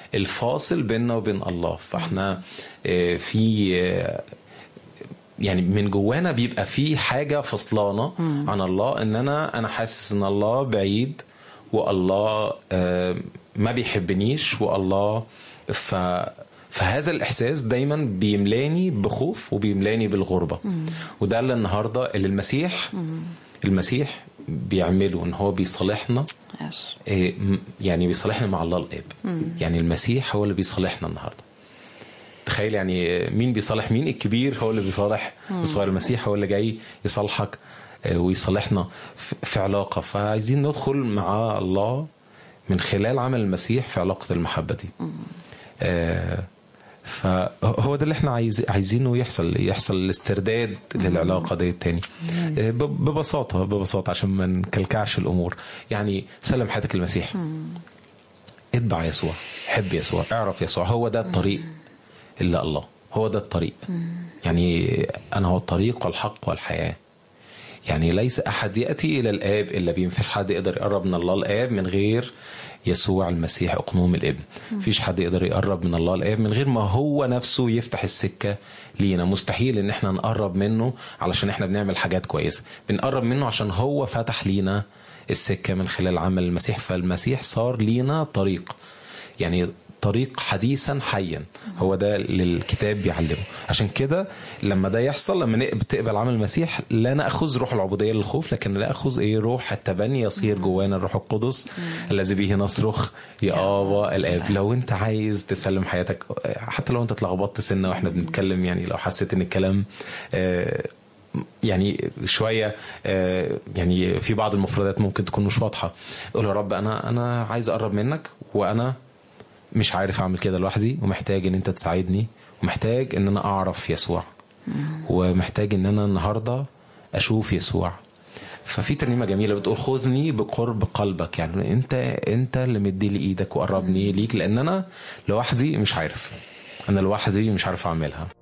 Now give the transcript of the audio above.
الفاصل بيننا وبين الله فاحنا آه، في آه، يعني من جوانا بيبقى في حاجه فصلانه عن الله ان انا انا حاسس ان الله بعيد والله آه، ما بيحبنيش والله ف فهذا الاحساس دايما بيملاني بخوف وبيملاني بالغربه وده اللي النهارده اللي المسيح المسيح بيعمله ان هو بيصالحنا يس إيه، م- يعني بيصالحنا مع الله الاب يعني المسيح هو اللي بيصالحنا النهارده تخيل يعني مين بيصالح مين الكبير هو اللي بيصالح الصغير المسيح هو اللي جاي يصالحك آه، ويصالحنا في- في علاقه فعايزين ندخل مع الله من خلال عمل المسيح في علاقه المحبه دي آه، فهو ده اللي احنا عايز عايزينه يحصل يحصل الاسترداد للعلاقه دي تاني آه، ب- ببساطه ببساطه عشان ما نكلكعش الامور يعني سلم حياتك للمسيح اتبع يسوع حب يسوع اعرف يسوع هو ده الطريق الا الله هو ده الطريق يعني انا هو الطريق والحق والحياه يعني ليس احد ياتي الى الاب الا بيه مفيش حد يقدر يقرب من الله الاب من غير يسوع المسيح اقنوم الابن مفيش حد يقدر يقرب من الله الاب من غير ما هو نفسه يفتح السكه لينا مستحيل ان احنا نقرب منه علشان احنا بنعمل حاجات كويسه بنقرب منه عشان هو فتح لينا السكه من خلال عمل المسيح فالمسيح صار لينا طريق يعني طريق حديثا حيا هو ده اللي الكتاب بيعلمه عشان كده لما ده يحصل لما نق- تقبل عمل المسيح لا ناخذ روح العبوديه للخوف لكن ناخذ ايه روح التبني يصير جوانا الروح القدس الذي به نصرخ يا ابا الاب لو انت عايز تسلم حياتك حتى لو انت اتلخبطت سنه واحنا بنتكلم يعني لو حسيت ان الكلام آه، يعني شويه آه، يعني في بعض المفردات ممكن تكون مش واضحه قول يا رب انا انا عايز اقرب منك وانا مش عارف اعمل كده لوحدي ومحتاج ان انت تساعدني ومحتاج ان انا اعرف يسوع ومحتاج ان انا النهارده اشوف يسوع ففي ترنيمه جميله بتقول خذني بقرب قلبك يعني انت انت اللي مدي لي ايدك وقربني ليك لان انا لوحدي مش عارف انا لوحدي مش عارف اعملها